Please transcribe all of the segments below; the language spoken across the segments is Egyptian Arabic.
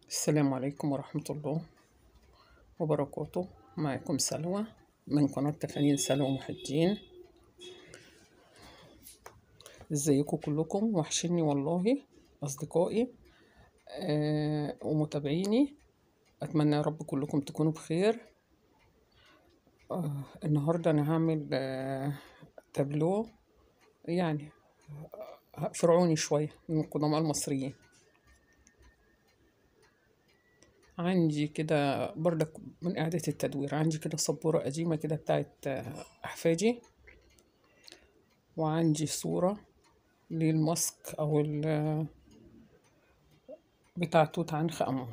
السلام عليكم ورحمة الله وبركاته معكم سلوى من قناة تفانين سلوى محي الدين ازيكم كلكم وحشني والله أصدقائي آه ومتابعيني أتمنى يا رب كلكم تكونوا بخير آه النهاردة أنا هعمل آه تابلو يعني فرعوني شوية من القدماء المصريين عندي كده بردك من إعادة التدوير عندي كده سبورة قديمة كده بتاعت أحفادي وعندي صورة للماسك أو ال بتاع توت عنخ آمون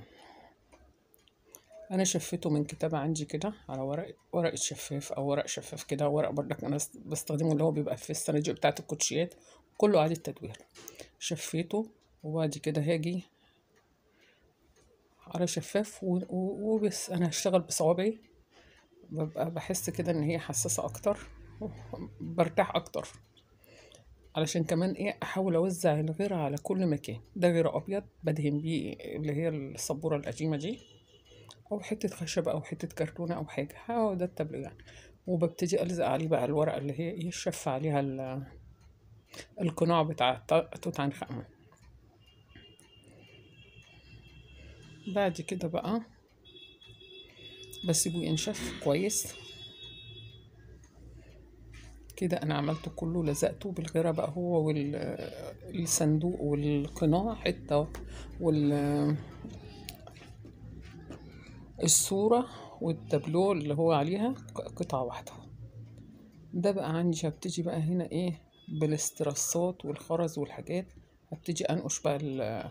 أنا شفيته من كتاب عندي كده على ورق ورق شفاف أو ورق شفاف كده ورق بردك أنا بستخدمه اللي هو بيبقى في الصناديق بتاعت الكوتشيات كله إعادة تدوير شفيته وبعد كده هاجي على شفاف و- و- وبس انا هشتغل بصوابعي ببقى بحس كده ان هي حساسة اكتر برتاح اكتر علشان كمان ايه احاول اوزع الغيرة على كل مكان ده غير ابيض بدهن بيه اللي هي السبورة القديمة دي او حتة خشب او حتة كرتونة او حاجة هو ده التابلو يعني وببتدي الزق عليه بقى الورقة اللي هي ايه شف عليها ال- القناع بتاع توت عنخ امون بعد كده بقى بسيبه ينشف كويس كده انا عملته كله لزقته بالغيره بقى هو والصندوق والقناع حته وال الصوره والتابلو اللي هو عليها قطعه واحده ده بقى عندي هبتدي بقى هنا ايه بالاسترسات والخرز والحاجات هبتدي انقش بقى ال-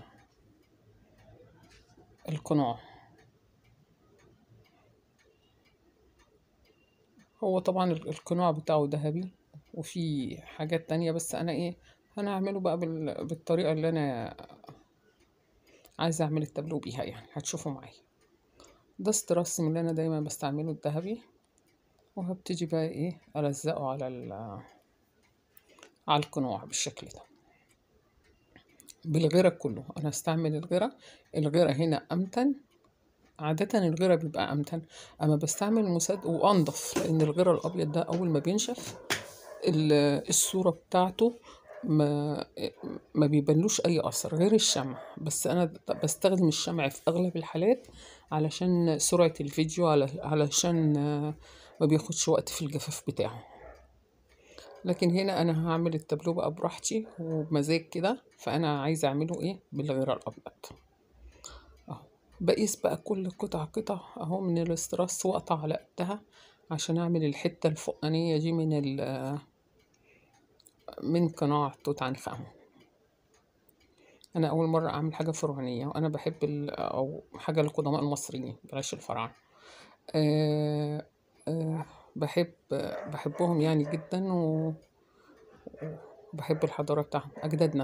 القناع هو طبعا ال- القناع بتاعه ذهبي وفي حاجات تانية بس انا ايه انا هعمله بقى بال... بالطريقة اللي انا عايزة اعمل التابلو بيها يعني هتشوفوا معايا ده استرس من اللي انا دايما بستعمله الذهبي وهبتدي بقى ايه الزقه على ال... على القناع بالشكل ده بالغيرة كله انا استعمل الغيرة الغيرة هنا امتن عادة الغيرة بيبقى أمتن أما بستعمل مسد وأنضف لأن الغيرة الأبيض ده أول ما بينشف ال- الصورة بتاعته ما ما بيبانلوش أي أثر غير الشمع بس أنا بستخدم الشمع في أغلب الحالات علشان سرعة الفيديو على علشان آه، ما بياخدش وقت في الجفاف بتاعه لكن هنا أنا هعمل التابلو بقى براحتي وبمزاج كده فأنا عايزة أعمله إيه بالغيرة الأبيض اهو بقيس بقى كل قطعة قطع اهو من الاستراس واقطع على قدها عشان اعمل الحتة الفوقانية دي من ال من قناع توت عنخ آمون انا اول مرة اعمل حاجة فرعونية وانا بحب ال او حاجة للقدماء المصريين بلاش الفراعنة أه أه بحب بحبهم يعني جدا و- وبحب الحضارة بتاعهم اجدادنا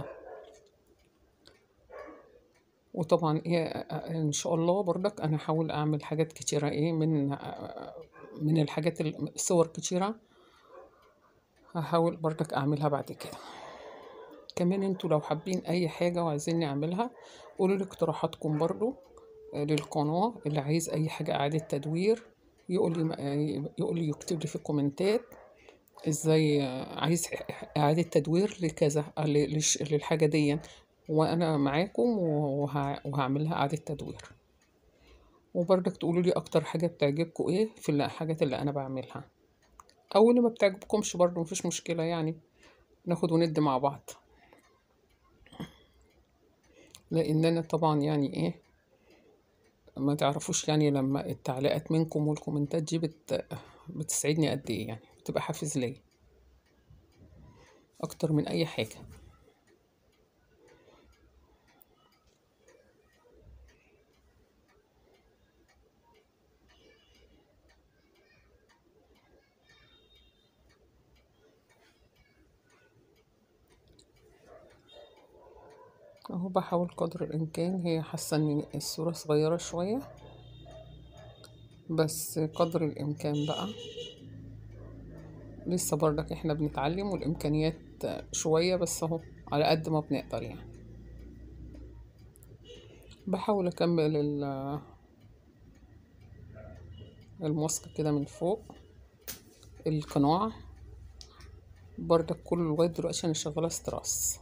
وطبعا ايه ان شاء الله برضك انا هحاول اعمل حاجات كتيرة ايه من من الحاجات ال- صور كتيرة هحاول برضك اعملها بعد كده كمان انتوا لو حابين اي حاجة وعايزيني اعملها قولوا لي اقتراحاتكم برضو آه، للقناة اللي عايز اي حاجة اعادة تدوير يقول لي يقول لي يكتب لي في الكومنتات ازاي آه، عايز اعادة تدوير لكذا آه، ل- للش- للحاجة دي وانا معاكم وه- وهعمل لها اعادة تدوير وبرضك تقولوا لي اكتر حاجة بتعجبكم ايه في الحاجات اللي انا بعملها او اللي ما بتعجبكمش برضو مفيش مشكلة يعني ناخد وندي مع بعض لان انا طبعا يعني ايه ما تعرفوش يعني لما التعليقات منكم والكومنتات دي بت... بتسعدني قد ايه يعني بتبقى حافز ليا اكتر من اي حاجة اهو بحاول قدر الامكان هي حاسة ان الصورة صغيرة شوية بس قدر الامكان بقى لسه برضك احنا بنتعلم والامكانيات شوية بس اهو على قد ما بنقدر يعني بحاول اكمل ال- الماسك كده من فوق القناع بردك كله لغاية دلوقتي انا شغالة استراس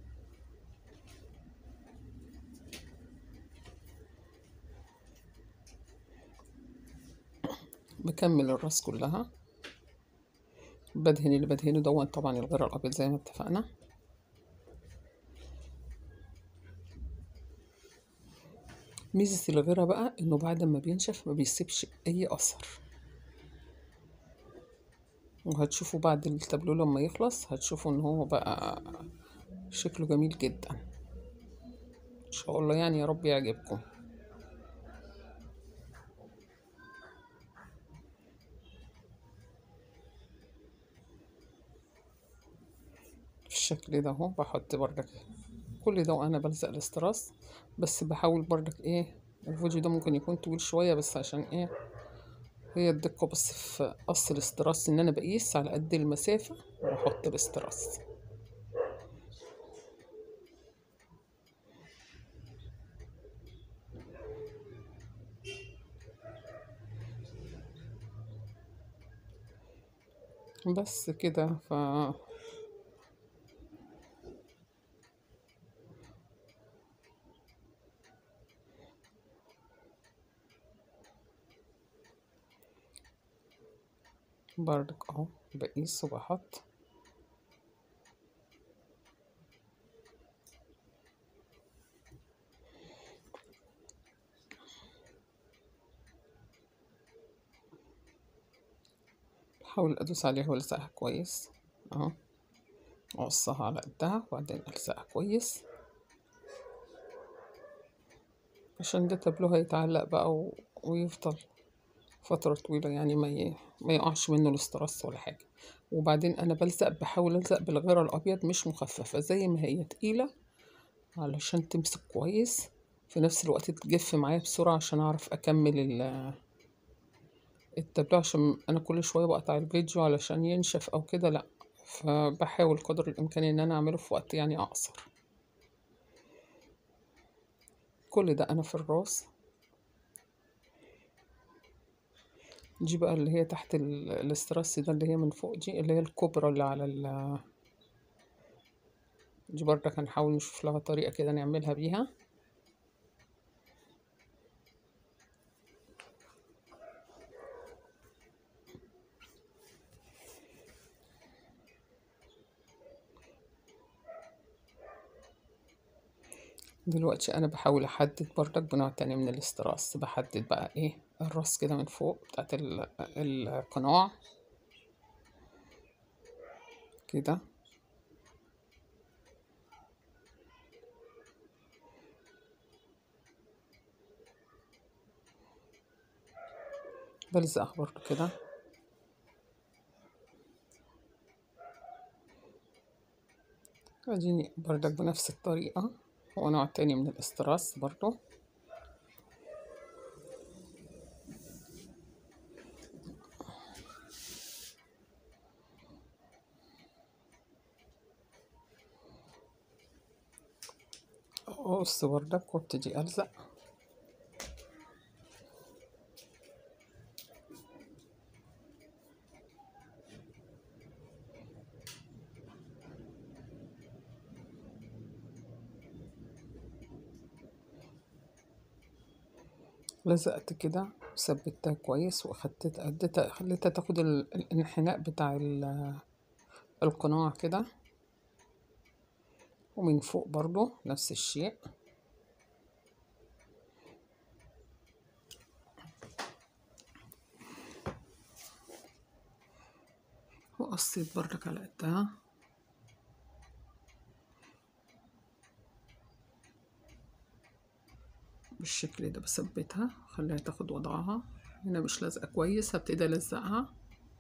بكمل الراس كلها بدهن اللي بدهنه دون طبعا الغير الابيض زي ما اتفقنا ميزة الغيرة بقى انه بعد ما بينشف ما بيسيبش اي اثر وهتشوفوا بعد التابلو لما يخلص هتشوفوا ان هو بقى شكله جميل جدا ان شاء الله يعني يا رب يعجبكم بالشكل ده اهو بحط بردك كل ده وانا بلزق الاستراس بس بحاول بردك ايه الفيديو ده ممكن يكون طويل شوية بس عشان ايه هي الدقة بس في قص الاستراس ان انا بقيس على قد المسافة واحط الاستراس بس كده ف بردك اهو بقيس وبحط بحاول ادوس عليها والزقها كويس اهو اقصها على قدها وبعدين الزقها كويس عشان ده تابلو هيتعلق بقى و... ويفضل فترة طويلة يعني ما ي... ما يقعش منه الاسترس ولا حاجة وبعدين انا بلزق بحاول الزق بالغيرة الابيض مش مخففة زي ما هي تقيلة علشان تمسك كويس في نفس الوقت تجف معايا بسرعة عشان اعرف اكمل ال... التابلو عشان انا كل شوية بقطع الفيديو علشان ينشف او كده لا فبحاول قدر الامكان ان انا اعمله في وقت يعني اقصر كل ده انا في الراس دي بقى اللي هي تحت ال- الاسترس ده اللي هي من فوق دي اللي هي الكبرى اللي على ال دي برضك هنحاول نشوف لها طريقة كده نعملها بيها دلوقتي انا بحاول احدد برضك بنوع تاني من الاستراس بحدد بقى ايه الراس كده من فوق بتاعت ال- القناع كده بلزقها برضو كده اديني برضك بنفس الطريقة هو نوع تاني من الاستراس برضو اقص برضك وابتدي الزق لزقت كده وثبتها كويس واخدت اديتها خليتها تاخد ال- الانحناء بتاع ال- القناع كده ومن فوق برضو نفس الشيء وقصيت برضك على قدها بالشكل ده بثبتها خليها تاخد وضعها هنا مش لازقة كويس هبتدي ألزقها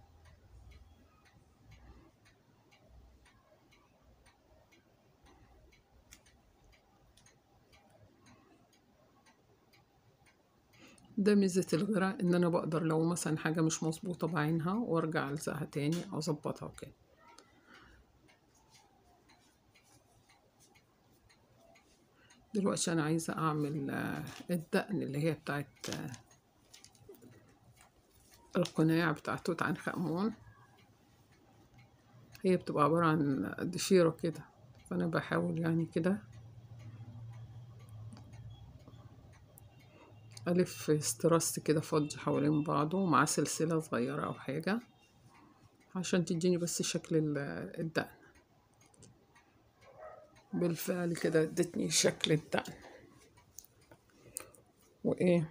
ده ميزة الغرة ان انا بقدر لو مثلا حاجة مش مظبوطة بعينها وارجع الزقها تاني او اظبطها وكده دلوقتي انا عايزة اعمل آه، الدقن اللي هي بتاعت آه، القناع بتاع توت عنخ امون هي بتبقى عبارة عن ضفيرة كده فانا بحاول يعني كده ألف استرس كده فضي حوالين بعضه مع سلسلة صغيرة أو حاجة عشان تديني بس شكل ال- الدقن بالفعل كده ادتني شكل الدقن وإيه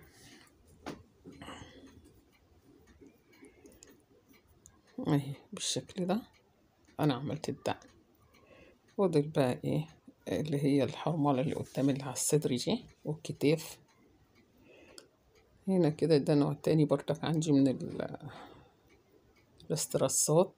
أهي بالشكل ده أنا عملت الدقن فاضل بقى إيه اللي هي الحرملة اللي قدام اللي على الصدر دي والكتاف هنا كده ده نوع تاني برضك عندي من ال- الاسترسات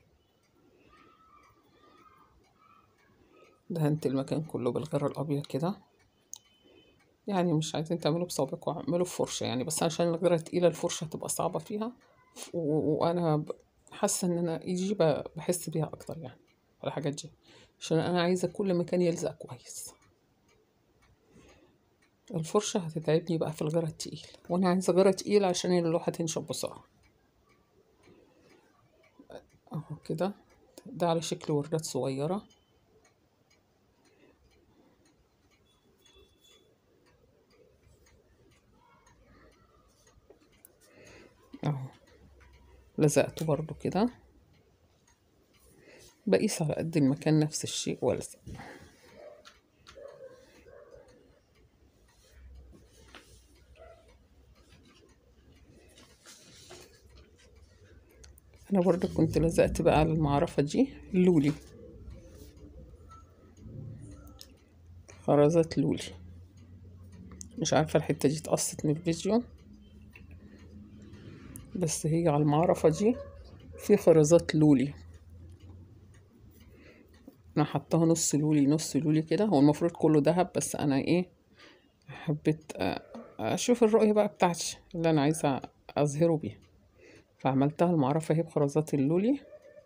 دهنت المكان كله بالغير الأبيض كده يعني مش عايزين تعملوا بصابعكم اعملوا بفرشة يعني بس عشان الغيرة تقيلة الفرشة هتبقى صعبة فيها و- و- وأنا ب- حاسة إن أنا إيدي ب- بحس بيها أكتر يعني على الحاجات دي عشان أنا عايزة كل مكان يلزق كويس الفرشة هتتعبني بقى في الغيرة التقيل وأنا عايزة غيرة تقيل عشان اللوحة تنشف بسرعة أهو كده ده على شكل وردات صغيرة اهو لزقته برضو كده بقيس على قد المكان نفس الشيء والزق انا برضو كنت لزقت بقى على المعرفة دي لولي خرزات لولي مش عارفة الحتة دي اتقصت من الفيديو بس هي على المعرفة دي في خرزات لولي انا حطاها نص لولي نص لولي كده هو المفروض كله دهب بس انا ايه حبيت أ- اشوف الرؤية بقى بتاعتي اللي انا عايزة اظهره بيها فعملتها المعرفة هي بخرزات اللولي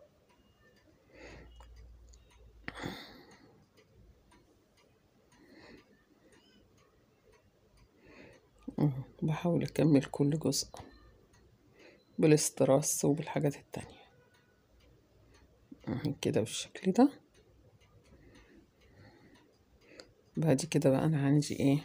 أهو، بحاول اكمل كل جزء بالاستراس وبالحاجات التانية أهي كده بالشكل ده بعد كده بقى انا عندي ايه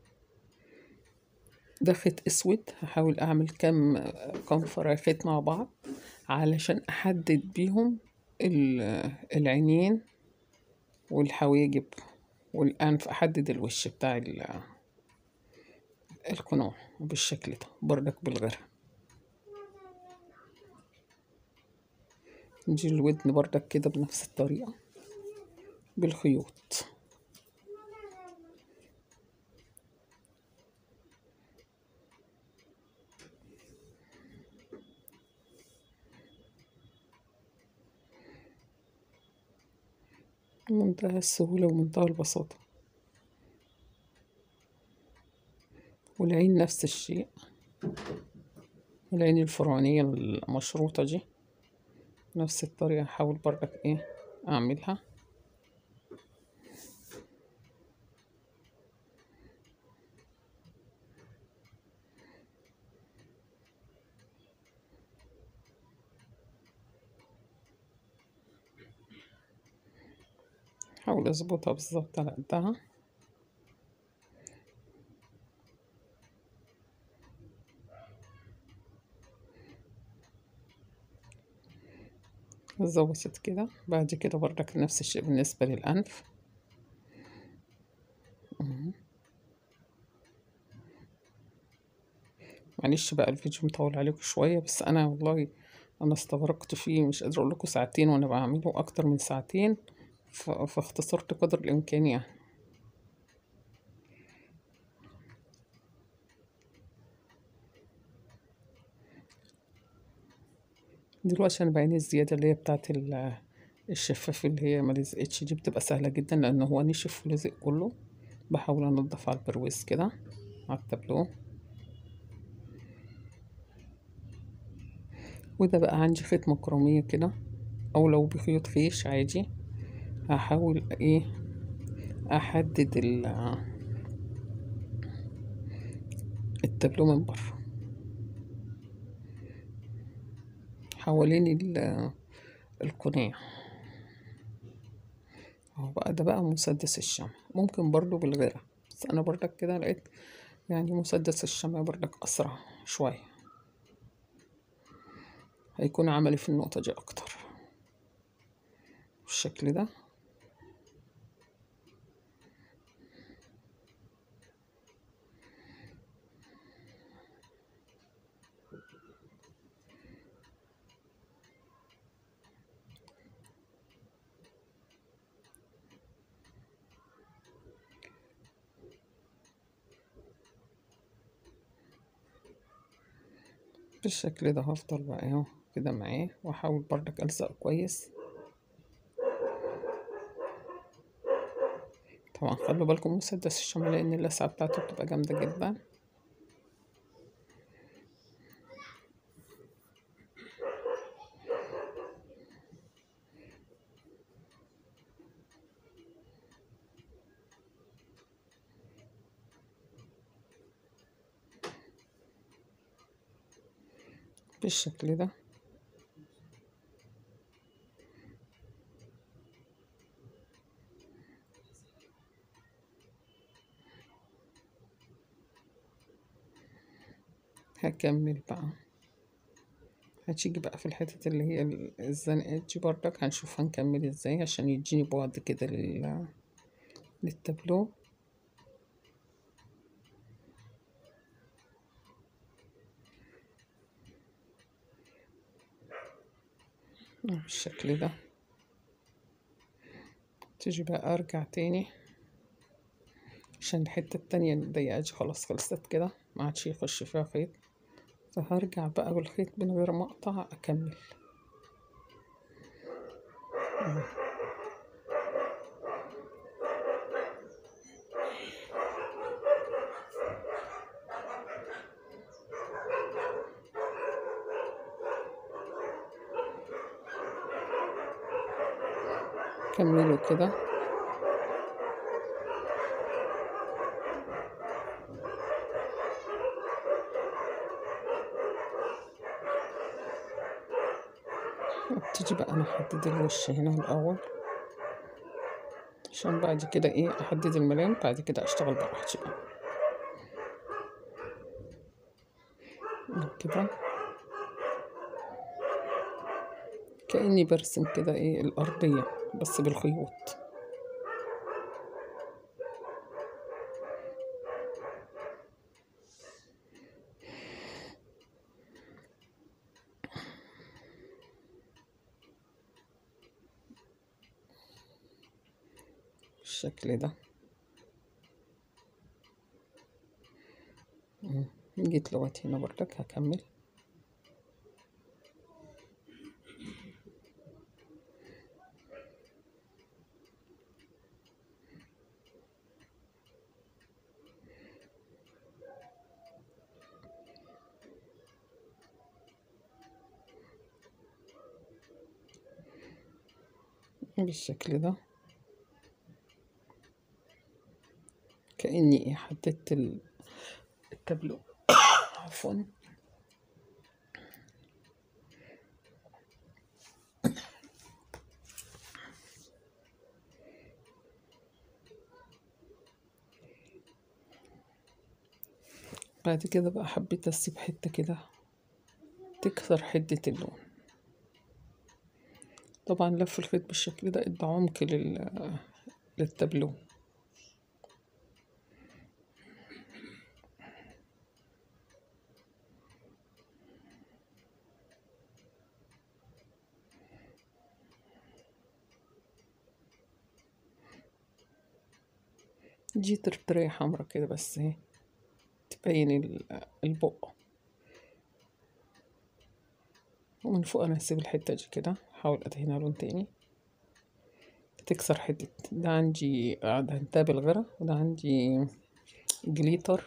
ده خيط اسود هحاول اعمل كام كام فرع خيط مع بعض علشان احدد بيهم ال- العينين والحواجب والانف احدد الوش بتاع ال- القناع بالشكل ده بردك بالغير نجي الودن بردك كده بنفس الطريقة بالخيوط منتهى السهولة ومنتهى البساطة والعين نفس الشيء العين الفرعونية المشروطة دي نفس الطريقة هحاول برضك ايه اعملها احاول اظبطها بالظبط على قدها ظبطت كده بعد كده برضك نفس الشيء بالنسبة للأنف مهم. معلش بقى الفيديو مطول عليكم شوية بس أنا والله أنا استغرقت فيه مش قادرة أقول لكم ساعتين وأنا بعمله أكتر من ساعتين ف- فاختصرت قدر الإمكان يعني دلوقتي أنا بعين الزيادة اللي هي بتاعت ال- الشفاف اللي هي ملزقتش دي بتبقى سهلة جدا لأن هو نشف ولزق كله بحاول أنضف على البرويز كده على التابلو وده بقى عندي خيط مكرمية كده أو لو بخيوط خيش عادي هحاول ايه أحدد ال التابلو من بره حوالين ال- القناع اهو بقى ده بقى مسدس الشمع ممكن برضو بالغيرة بس انا برضك كده لقيت يعني مسدس الشمع برضك اسرع شوية هيكون عملي في النقطة دي اكتر بالشكل ده بالشكل ده هفضل بقى اهو كده معاه واحاول برضك الزقه كويس طبعا خلوا بالكم من مسدس الشمع لان اللسعة بتاعته بتبقى جامدة جدا بالشكل ده هكمل بقى هتيجي بقى في الحتة اللي هي ال- الزنقات دي برضك هنشوف هنكمل ازاي عشان يديني بعد كده لل للتابلو بالشكل ده تيجي بقى ارجع تاني عشان الحتة التانية الضيقة دي خلاص خلصت كده ما عادش يخش فيها خيط فهرجع بقى بالخيط من غير ما اقطع اكمل كملوا كده ابتدي بقى انا احدد الوش هنا الاول عشان بعد كده ايه احدد الملامح بعد كده اشتغل براحتي بقى كده كأني برسم كده ايه الأرضية بس بالخيوط بالشكل ده مم. جيت لغاية هنا برضك هكمل بالشكل ده كأني إيه حددت ال- التابلو عفوا بعد كده بقى حبيت اسيب حتة كده تكسر حدة اللون طبعا لف الخيط بالشكل ده ادى عمق لل... للتابلو دي ترترية حمرا كده بس اهي تبين ال- البق ومن فوق انا هسيب الحتة دي كده احاول ادهنها لون تاني تكسر حتة ده عندي دهنتها بالغرة وده عندي جليتر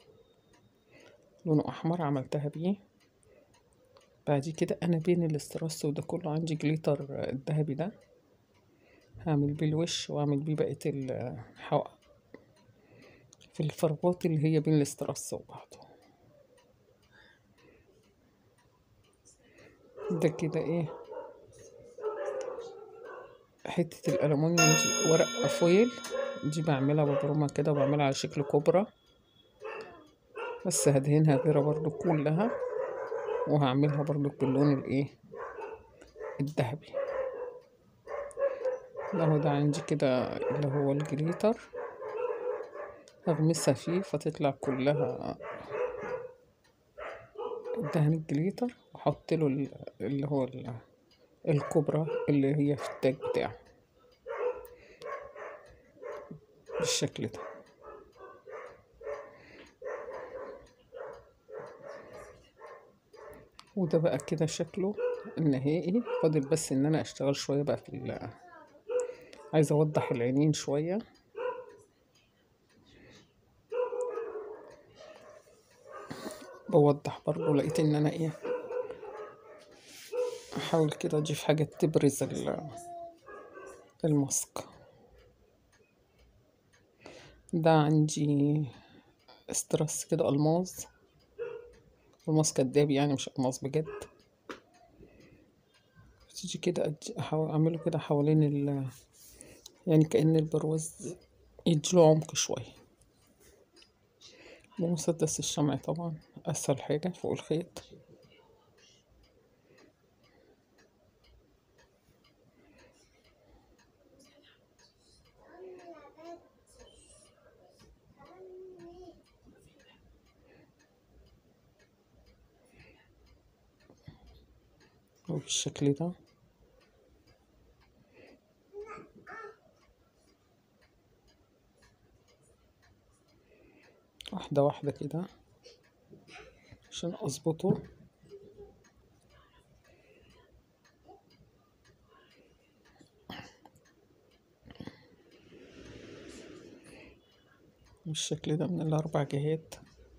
لونه احمر عملتها بيه بعد كده انا بين الاسترس وده كله عندي جليتر الذهبي ده هعمل بيه الوش واعمل بيه بقية الحواء في الفراغات اللي هي بين الاسترس وبعضه ده كده ايه حتة الألمونيوم دي ورق فويل دي بعملها ببرمها كده وبعملها على شكل كوبرا بس هدهنها غيرة برضو كلها وهعملها برضو باللون الايه الذهبي ده هو ده عندي كده اللي هو الجليتر هغمسها فيه فتطلع كلها دهن الجليتر واحط له ال- اللي هو ال- الكوبرا اللي هي في التاج بتاعه بالشكل ده وده بقى كده شكله النهائي فاضل بس ان انا اشتغل شوية بقى في ال عايزة اوضح العينين شوية بوضح برضو لقيت ان انا ايه احاول كده اضيف حاجة تبرز ال- الماسك ده عندي استرس كده الماظ الماس كداب يعني مش الماس بجد تيجي كده أج- أحاول اعمله كده حوالين ال يعني كأن البرواز يديله عمق شوية بمسدس الشمع طبعا اسهل حاجة فوق الخيط وبالشكل ده واحدة واحدة كده عشان اظبطه بالشكل ده من الاربع جهات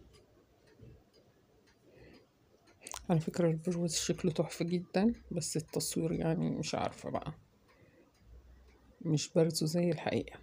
على فكرة البروز شكله تحفة جدا بس التصوير يعني مش عارفة بقى مش بارزه زي الحقيقة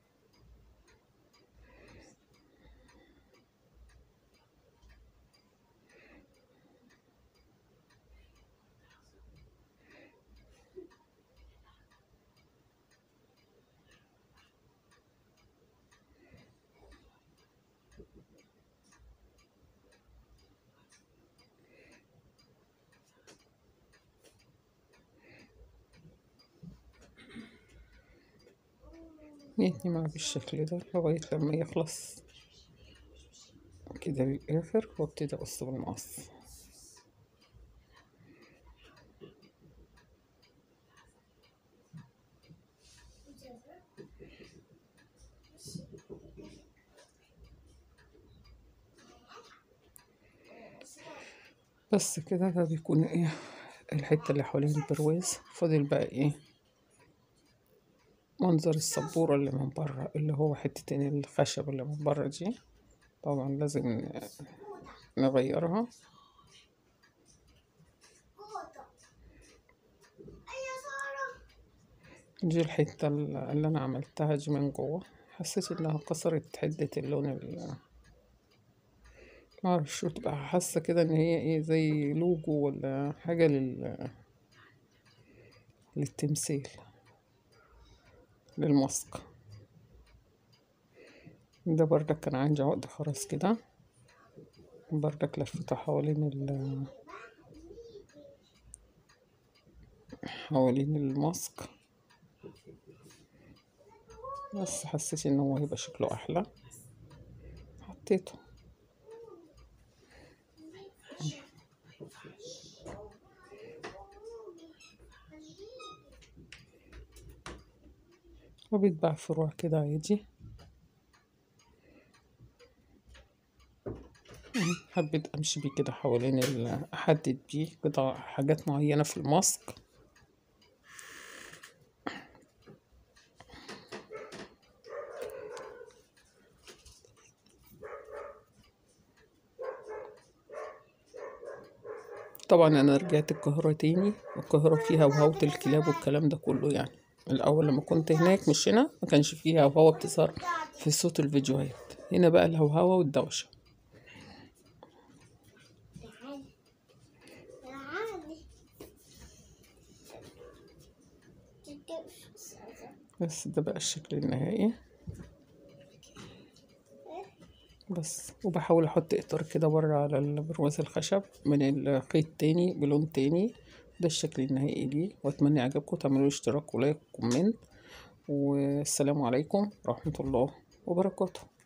يتني معاه بالشكل ده لغاية لما يخلص كده للآخر وابتدي أقص بالمقص بس كده ده بيكون ايه الحتة اللي حوالين البرواز فاضل بقى ايه منظر السبورة اللي من بره اللي هو حتة الخشب اللي من بره دي طبعا لازم نغيرها دي الحتة اللي أنا عملتها دي من جوه حسيت إنها كسرت حدة اللون ال معرفش تبقى حاسة كده إن هي إيه زي لوجو ولا حاجة لل للتمثيل للماسك ده بردك كان عندي عقد خرز كده بردك لفيته حوالين ال حوالين الماسك بس حسيت ان هو هيبقى شكله احلى حطيته وبيتباع فروع كده عادي حبيت امشي بيه كده حوالين ال- احدد بيه كده حاجات معينة في الماسك طبعا انا رجعت القاهرة تاني القاهرة فيها وهوة الكلاب والكلام ده كله يعني الاول لما كنت هناك مش هنا ما كانش فيها وهوة بتظهر في صوت الفيديوهات هنا بقى الهوهوة والدوشة بس ده بقى الشكل النهائي بس وبحاول احط اطار كده بره على البرواز الخشب من الخيط تاني بلون تاني ده الشكل النهائي ليه واتمنى يعجبكم تعملوا اشتراك ولايك وكومنت والسلام عليكم ورحمة الله وبركاته